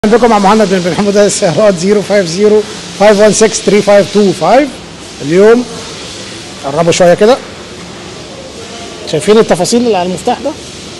بكم مع مهند بن بن حمود السيارات 050 516 3525 اليوم قربوا شويه كده شايفين التفاصيل اللي على المفتاح ده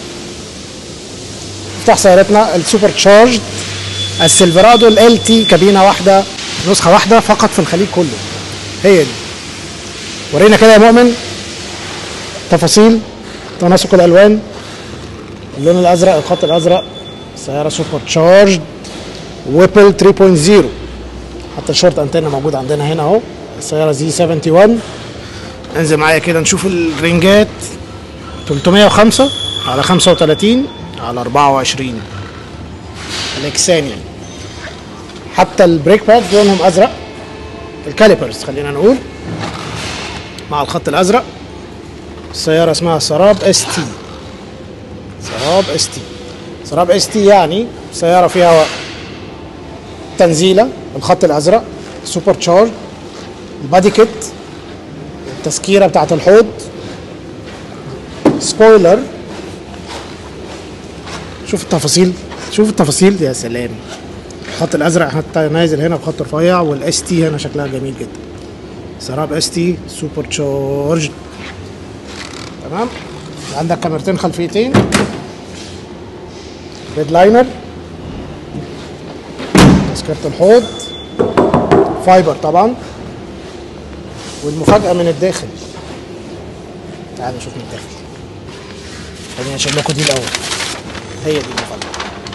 مفتاح سيارتنا السوبر تشارج السيلفرادو ال تي كابينه واحده نسخه واحده فقط في الخليج كله هي دي ورينا كده يا مؤمن تفاصيل تناسق الالوان اللون الازرق الخط الازرق سياره سوبر تشارج ويبل 3.0 حتى الشورت انتنا موجود عندنا هنا اهو السياره زي 71 انزل معايا كده نشوف الرنجات 305 على 35 على 24 الاكسان يعني حتى البريك باد لونهم ازرق الكاليبرز خلينا نقول مع الخط الازرق السياره اسمها سراب اس تي سراب اس تي سراب اس تي يعني سياره فيها تنزيله الخط الازرق سوبر تشارج البادي كيت التسكيره بتاعت الحوض سبويلر شوف التفاصيل شوف التفاصيل يا سلام الخط الازرق حتى نازل هنا بخط رفيع والاس تي هنا شكلها جميل جدا سراب اس تي سوبر تشارج تمام عندك كاميرتين خلفيتين ريد لاينر تذكرة الحوض فايبر طبعا والمفاجأة من الداخل تعالوا نشوف من الداخل خليني اشيل لكم دي الأول هي دي المفاجأة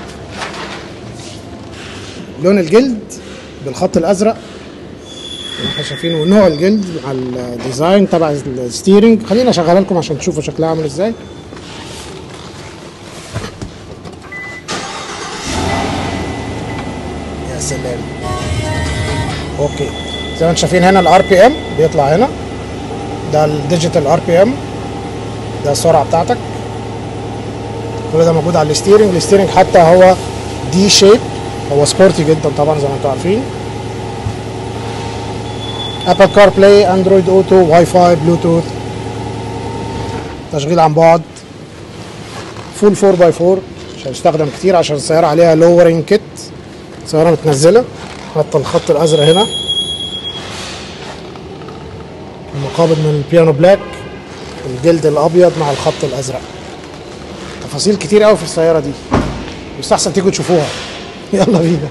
لون الجلد بالخط الأزرق اللي احنا شايفينه ونوع الجلد على الديزاين تبع الستيرنج خليني اشغلها لكم عشان تشوفوا شكلها عامل ازاي يا سلام اوكي زي ما انتم شايفين هنا الار بي ام بيطلع هنا ده الديجيتال ار بي ام ده السرعه بتاعتك كل ده موجود على الستيرنج الستيرنج حتى هو دي شيب هو سبورتي جدا طبعا زي ما انتم عارفين ابل كار بلاي اندرويد اوتو واي فاي بلوتوث تشغيل عن بعد فول 4 باي 4 مش هيستخدم كتير عشان السياره عليها لورنج كيت سياره متنزله حتى الخط الازرق هنا المقابض من البيانو بلاك الجلد الابيض مع الخط الازرق تفاصيل كتير قوي في السياره دي يستحسن تيجوا تشوفوها يلا بينا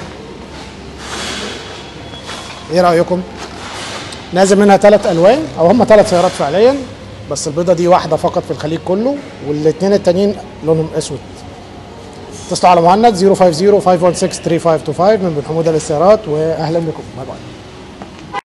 ايه رايكم نازل منها ثلاث الوان او هم ثلاث سيارات فعليا بس البيضه دي واحده فقط في الخليج كله والاثنين التانيين لونهم اسود اتصلوا على مهند 050 516 3525 من بن حموده للسيارات واهلا بكم باي باي